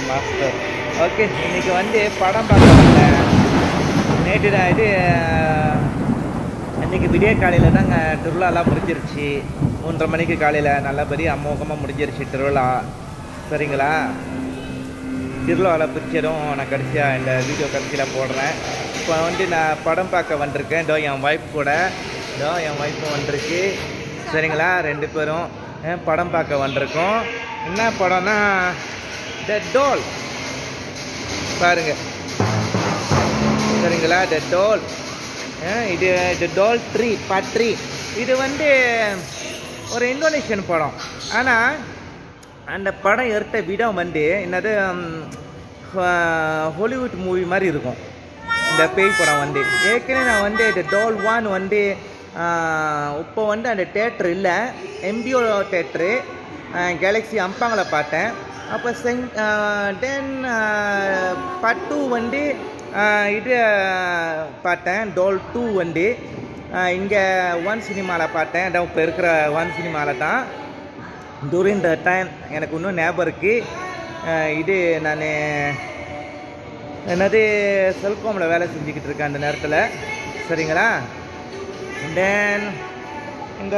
master okay இன்னைக்கு வந்து படம் பார்க்க வந்தேன் நேற்று நான் இது அஹ், இன்னைக்கு விடிய காலையில் தாங்க திருவிழாலாம் முடிஞ்சிருச்சு மூன்றரை மணிக்கு காலையில் நல்லபடியாக அமோகமாக முடிஞ்சிருச்சு திருவிழா சரிங்களா திருவிழாவில் பிடிச்சதும் நான் கடைசியாக இந்த வீடியோ கடைசியில் போடுறேன் இப்போ வந்து நான் படம் பார்க்க வந்திருக்கேன் இதோ என் ஒய்ஃப் கூட இதோ என் ஒய்ஃபும் வந்திருக்கு சரிங்களா ரெண்டு பேரும் அஹ், படம் பார்க்க வந்திருக்கோம் என்ன படம்னா த டோல் பாருங்க சரிங்களா த டோல் இது த டோல் ட்ரீ பட்ரி இது வந்து ஒரு இந்தோனேஷியன் படம் ஆனால் அந்த படம் எடுத்த விடம் வந்து என்னது ஹாலிவுட் மூவி மாதிரி இருக்கும் இந்த பேய் படம் வந்து ஏற்கனவே நான் வந்து இந்த டோல் ஒன் வந்து ஆஹ், இப்போ வந்து அந்த தேட்ரு இல்லை எம்பிஓ தேட்ரு கேலக்ஸி அம்பாங்களை பார்த்தேன் அப்போ செங் தென் பார்ட் டூ வந்து ஆஹ், இது ஆஹ், பார்த்தேன் டோல் டூ வந்து இங்கே ஒன் சினிமாவில் பார்த்தேன் அதான் இப்போ இருக்கிற ஒன் சினிமாவில் தான் டூரிங் த டைம் எனக்கு இன்னும் ஞாபகம் இருக்குது இது நான் என்னது செல்கோமில் வேலை செஞ்சுக்கிட்டு இருக்கேன் அந்த நேரத்தில் சரிங்களா தென் இந்த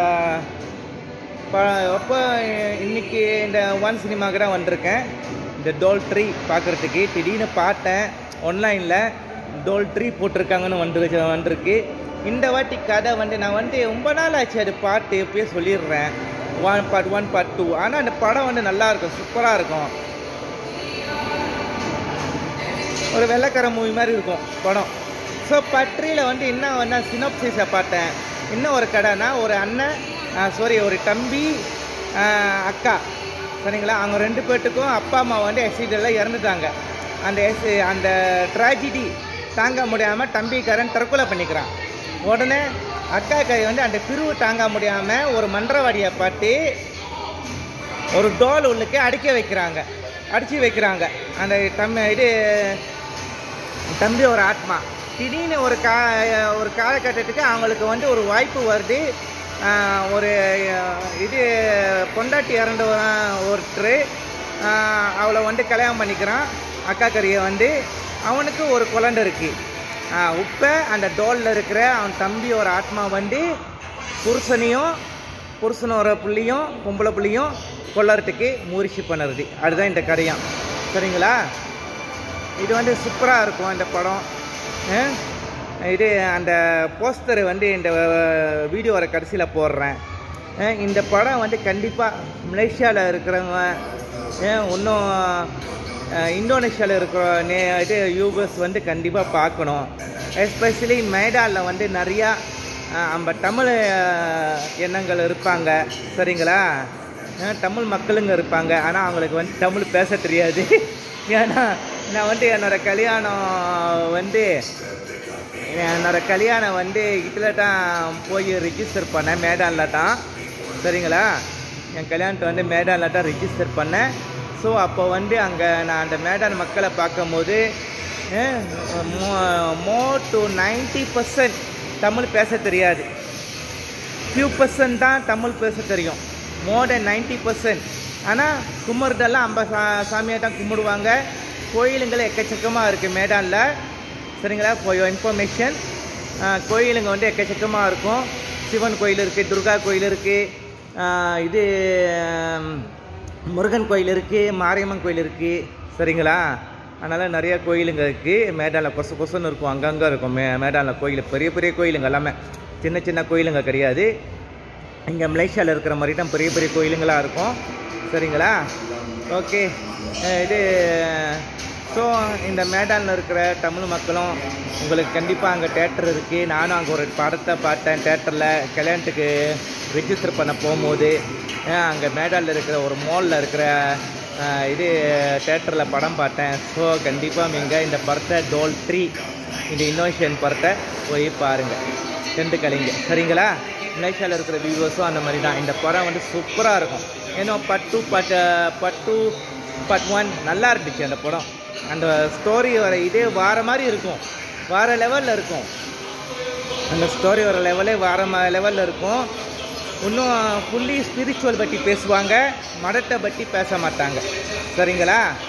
ப அப்போ இன்னைக்கு இந்த ஒன் சினிமாவுக்கு தான் வந்திருக்கேன் இந்த டோல் ட்ரீ பார்க்குறதுக்கு திடீர்னு பார்த்தேன் ஆன்லைனில் டோல் ட்ரீ போட்டிருக்காங்கன்னு வந்துருக்கு வந்திருக்கு இந்த வாட்டி கதை வந்து நான் வந்து ரொம்ப நாள் ஆச்சு அது பாட்டு இப்பயே சொல்லிடுறேன் one part one part two ஆனால் அந்த படம் வந்து நல்லா இருக்கும் சூப்பராக இருக்கும் ஒரு வெள்ளைக்கார மூவி மாதிரி இருக்கும் படம் ஸோ பட்ரியில் வந்து என்ன வந்து சினோப்சிஸை பார்த்தேன் இன்னும் ஒரு கடைனா ஒரு அண்ணன் சாரி ஒரு தம்பி ஆஹ், அக்கா சரிங்களா அவங்க ரெண்டு பேர்த்துக்கும் அப்பா அம்மா வந்து ஆக்சிடெண்ட்டில் இறந்துட்டாங்க அந்த acci- அந்த ட்ராஜடி தாங்க முடியாமல் தம்பிக்காரன் தற்கொலை பண்ணிக்கிறான் உடனே அக்கா கை வந்து அந்த பிரிவு தாங்க முடியாமல் ஒரு மன்றவாடியை பார்த்து ஒரு டோல் உள்ளுக்கு அடிக்க வைக்கிறாங்க அடிச்சு வைக்கிறாங்க அந்த தம் இது தம்பி ஒரு ஆத்மா திடீர்னு ஒரு கா ஒரு காலகட்டத்துக்கு அவங்களுக்கு வந்து ஒரு வாய்ப்பு வருது ஆஹ் ஒரு அஹ், இது பொண்டாட்டி இறந்து வர- ஒருத்தர் ஆஹ், அவளை வந்து கல்யாணம் பண்ணிக்கிறான் அக்கா கறியை வந்து அவனுக்கு ஒரு குழந்தை இருக்கு இப்போ அந்த டோலில் இருக்கிற அவன் தம்பி ஒரு ஆத்மா வந்து புருஷனையும் புருஷனோட புள்ளியும் பொம்பளை புள்ளியும் கொல்லறதுக்கு முயற்சி பண்ணுறது அதுதான் இந்த கதையம் சரிங்களா இது வந்து சூப்பராக இருக்கும் இந்த படம் அஹ் இது அந்த போஸ்டர் வந்து இந்த வீடியோவோட கடைசியில் போடுறேன் அஹ் இந்த படம் வந்து கண்டிப்பாக மலேசியாவில் இருக்கிறவங்க அஹ் இன்னும் இந்தோனேஷியாவில் இருக்கிற நே இது யூபர்ஸ் வந்து கண்டிப்பாக பார்க்கணும் எஸ்பெஷலி மேடாலில் வந்து நிறையா அஹ் நம்ம தமிழ் அஹ், எண்ணங்கள் இருப்பாங்க சரிங்களா அஹ் தமிழ் மக்களுங்க இருப்பாங்க ஆனால் அவங்களுக்கு வந்து தமிழ் பேச தெரியாது ஏன்னா நான் வந்து என்னோட கல்யாணம் வந்து என்னோட கல்யாணம் வந்து இதில் தான் போய் ரிஜிஸ்டர் பண்ணேன் மேடானில் தான் சரிங்களா என் கல்யாணத்தை வந்து மேடானில் தான் ரிஜிஸ்டர் பண்ணேன் ஸோ அப்போ வந்து அங்கே நான் அந்த மேடான் மக்களை பார்க்கும்போது more to ninety percent Tamil பேச தெரியாது ஃபியூ பர்சன்ட் தான் தமிழ் பேச தெரியும் மோர் தென் நைன்டி பர்சன்ட் ஆனால் கும்பிட்றதெல்லாம் ஐம்ப சா சாமியை தான் கும்பிடுவாங்க கோயிலுங்கள் எக்கச்சக்கமாக இருக்குது மேடானில் சரிங்களா for your இன்ஃபர்மேஷன் கோயிலுங்க வந்து எக்கச்சக்கமாக இருக்கும் சிவன் கோயில் இருக்குது துர்கா கோயில் இருக்குது இது ஆம், முருகன் கோயில் இருக்குது மாரியம்மன் கோயில் இருக்குது சரிங்களா அதனால் நிறைய கோயிலுங்க இருக்குது மேடானில் கொசு கொசுன்னு இருக்கும் அங்கங்கே இருக்கும் மே மேடானில் கோயில் பெரிய பெரிய கோயிலுங்க எல்லாமே சின்ன சின்ன கோயிலுங்க கிடையாது இங்கே மலேசியாவில் இருக்கிற மாதிரி தான் பெரிய பெரிய கோயிலுங்களாக இருக்கும் சரிங்களா ஓகே இது ஸோ இந்த மேடானில் இருக்கிற தமிழ் மக்களும் உங்களுக்கு கண்டிப்பாக அங்கே தேட்டர் இருக்குது நானும் அங்கே ஒரு படத்தை பார்த்தேன் தேட்டரில் கல்யாணத்துக்கு ரிஜிஸ்டர் பண்ண போகும்போது அங்கே மேடானில் இருக்கிற ஒரு மாலில் இருக்கிற அஹ், இது தேட்டரில் படம் பார்த்தேன் ஸோ கண்டிப்பாக நீங்கள் இந்த படத்தை டோல் த்ரீ இந்த இன்னோவேஷன் படத்தை போய் பாருங்கள் ரெண்டு கலைங்க சரிங்களா மலேசியாவில் இருக்கிற வியூவர்ஸும் அந்த மாதிரி தான் இந்த படம் வந்து சூப்பராக இருக்கும் ஏன்னா பட்டு பட் பட்டு பட் ஒன் நல்லா இருந்துச்சு அந்த படம் அந்த ஸ்டோரி வர இதே வார மாதிரி இருக்கும் வார லெவலில் இருக்கும் அந்த ஸ்டோரி வர லெவலே வார லெவலில் இருக்கும் இன்னும் ஃபுல்லி ஸ்பிரிச்சுவல் பற்றி பேசுவாங்க மதத்தை பற்றி பேச மாட்டாங்க சரிங்களா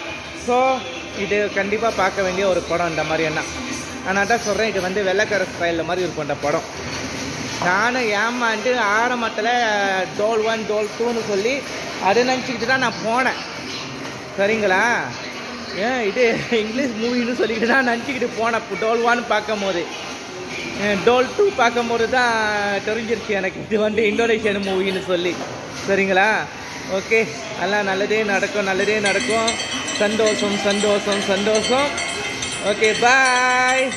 ஸோ இது கண்டிப்பாக பார்க்க வேண்டிய ஒரு படம் இந்த மாதிரி என்ன நான் தான் சொல்கிறேன் இது வந்து வெள்ளைக்கார ஸ்டைலில் மாதிரி இருக்கும் இந்த படம் நானும் ஏமாண்டு ஆரம்பத்தில் டோல் ஒன் டோல் டூன்னு சொல்லி அதை நினச்சிக்கிட்டு தான் நான் போனேன் சரிங்களா ஏன் இது இங்கிலீஷ் மூவின்னு சொல்லிட்டு தான் நினச்சிக்கிட்டு போனேன் டோல் ஒன் பார்க்கும் போது டோல் டூ பார்க்கும்போது தான் தெரிஞ்சிருச்சு எனக்கு இது வந்து இந்தோனேஷியன் மூவின்னு சொல்லி சரிங்களா ஓகே எல்லாம் நல்லதே நடக்கும் நல்லதே நடக்கும் சந்தோஷம் சந்தோஷம் சந்தோஷம் ஓகே பாய்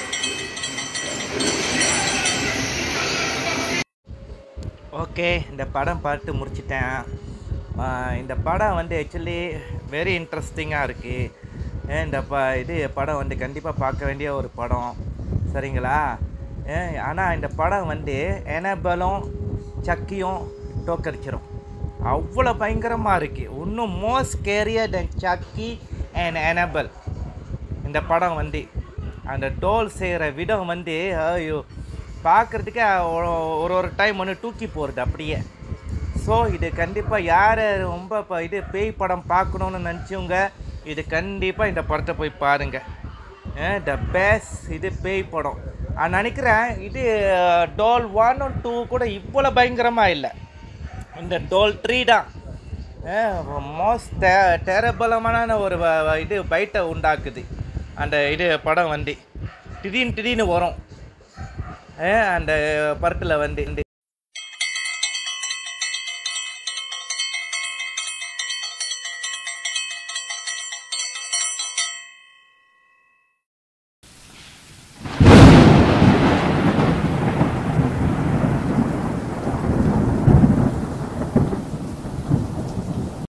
ஓகே இந்த படம் பார்த்து முடிச்சிட்டேன் ஆஹ் இந்த படம் வந்து ஆக்சுவலி வெரி இன்ட்ரெஸ்டிங்காக இருக்குது இந்த ப இது படம் வந்து கண்டிப்பாக பார்க்க வேண்டிய ஒரு படம் சரிங்களா ஆனால் இந்த படம் வந்து எனபலும் சக்கியும் டோக்கடிச்சிரும் அவ்வளோ பயங்கரமாக இருக்குது இன்னும் most scarier then Chucky and Annabelle இந்த படம் வந்து அந்த டோல் செய்கிற விடம் வந்து ஐயோ பார்க்குறதுக்கே ஒரு ஒரு டைம் வந்து தூக்கி போகிறது அப்படியே ஸோ இது கண்டிப்பாக யார் ரொம்ப இப்போ இது பேய் படம் பார்க்கணுன்னு நினச்சவங்க இது கண்டிப்பாக இந்த படத்தை போய் பாருங்கள் த பெஸ்ட் இது பேய் படம் நான் நினைக்கிறேன் இது டோல் ஒன் டூ கூட இவ்வளோ பயங்கரமாக இல்லை இந்த டோல் த்ரீ தான் மோஸ்ட் டெ டெரபலமான ஒரு வ- வ- இது பைட்டை உண்டாக்குது அந்த இது படம் வந்து திடீர்னு திடீர்னு வரும் அஹ் அந்த படத்தில் வந்து